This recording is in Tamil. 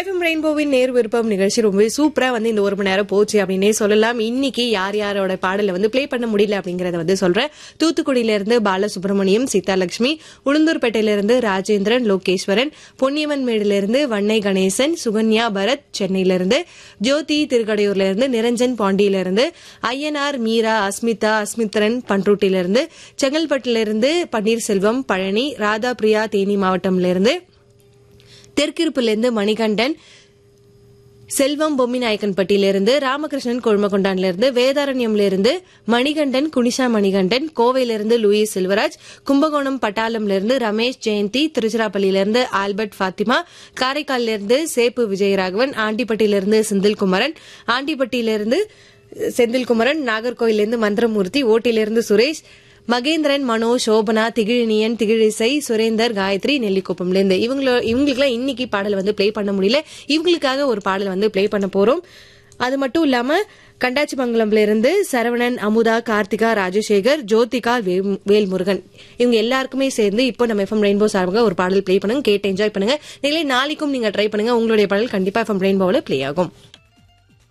எஃப்எம் ரெயின்போவின் நேர் விருப்பம் நிகழ்ச்சி ரொம்பவே சூப்பரா வந்து இந்த ஒரு மணி நேரம் போச்சு அப்படின்னே சொல்லலாம் இன்னைக்கு யார் யாரோட பாடல வந்து ப்ளே பண்ண முடியல அப்படிங்கறத வந்து சொல்றேன் தூத்துக்குடியில இருந்து பாலசுப்ரமணியம் சீதாலட்சுமி உளுந்தூர்பேட்டையில இருந்து ராஜேந்திரன் லோகேஸ்வரன் பொன்னியவன் மேடுல இருந்து வன்னை கணேசன் சுகன்யா பரத் சென்னையில இருந்து ஜோதி திருக்கடையூர்ல இருந்து நிரஞ்சன் பாண்டியில இருந்து ஐயனார் மீரா அஸ்மிதா அஸ்மித்ரன் பன்ருட்டில இருந்து செங்கல்பட்டுல இருந்து பன்னீர்செல்வம் பழனி ராதா பிரியா தேனி மாவட்டம்ல இருந்து தெற்கிருப்புலேருந்து மணிகண்டன் செல்வம் பொம்மிநாயக்கன்பட்டியிலிருந்து ராமகிருஷ்ணன் கொழுமகொண்டான்ல வேதாரண்யம்ல இருந்து மணிகண்டன் குனிஷா மணிகண்டன் கோவையிலிருந்து லூயிஸ் செல்வராஜ் கும்பகோணம் பட்டாளம்ல இருந்து ரமேஷ் ஜெயந்தி திருச்சிராப்பள்ளியில இருந்து ஆல்பர்ட் ஃபாத்திமா காரைக்கால்ல இருந்து சேப்பு விஜயராகவன் ஆண்டிப்பட்டியிலிருந்து செந்தில்குமரன் ஆண்டிப்பட்டியிலிருந்து செந்தில்குமரன் நாகர்கோயிலிருந்து மந்திரமூர்த்தி ஓட்டிலிருந்து சுரேஷ் மகேந்திரன் மனோ சோபனா திகிழினியன் திகிழிசை சுரேந்தர் காயத்ரி நெல்லிக்குப்பம்ல இருந்து இவங்கள இவங்களுக்குலாம் இன்னைக்கு பாடல் வந்து ப்ளே பண்ண முடியல இவங்களுக்காக ஒரு பாடல் வந்து ப்ளே பண்ண போறோம் அது மட்டும் இல்லாம கண்டாச்சிமங்கலம்ல இருந்து சரவணன் அமுதா கார்த்திகா ராஜசேகர் ஜோதிகா வே- வேல்முருகன் இவங்க எல்லாருக்குமே சேர்ந்து இப்போ நம்ம எஃப்எம் ரெயின்போ சார்பாக ஒரு பாடல் ப்ளே பண்ணுங்க கேட்டு என்ஜாய் பண்ணுங்க நீங்களே நாளைக்கும் நீங்க ட்ரை பண்ணுங்க உங்களுடைய பாடல் கண்டிப்பா எஃப்எம் ரெயின்போவில் ப்ளே ஆகும்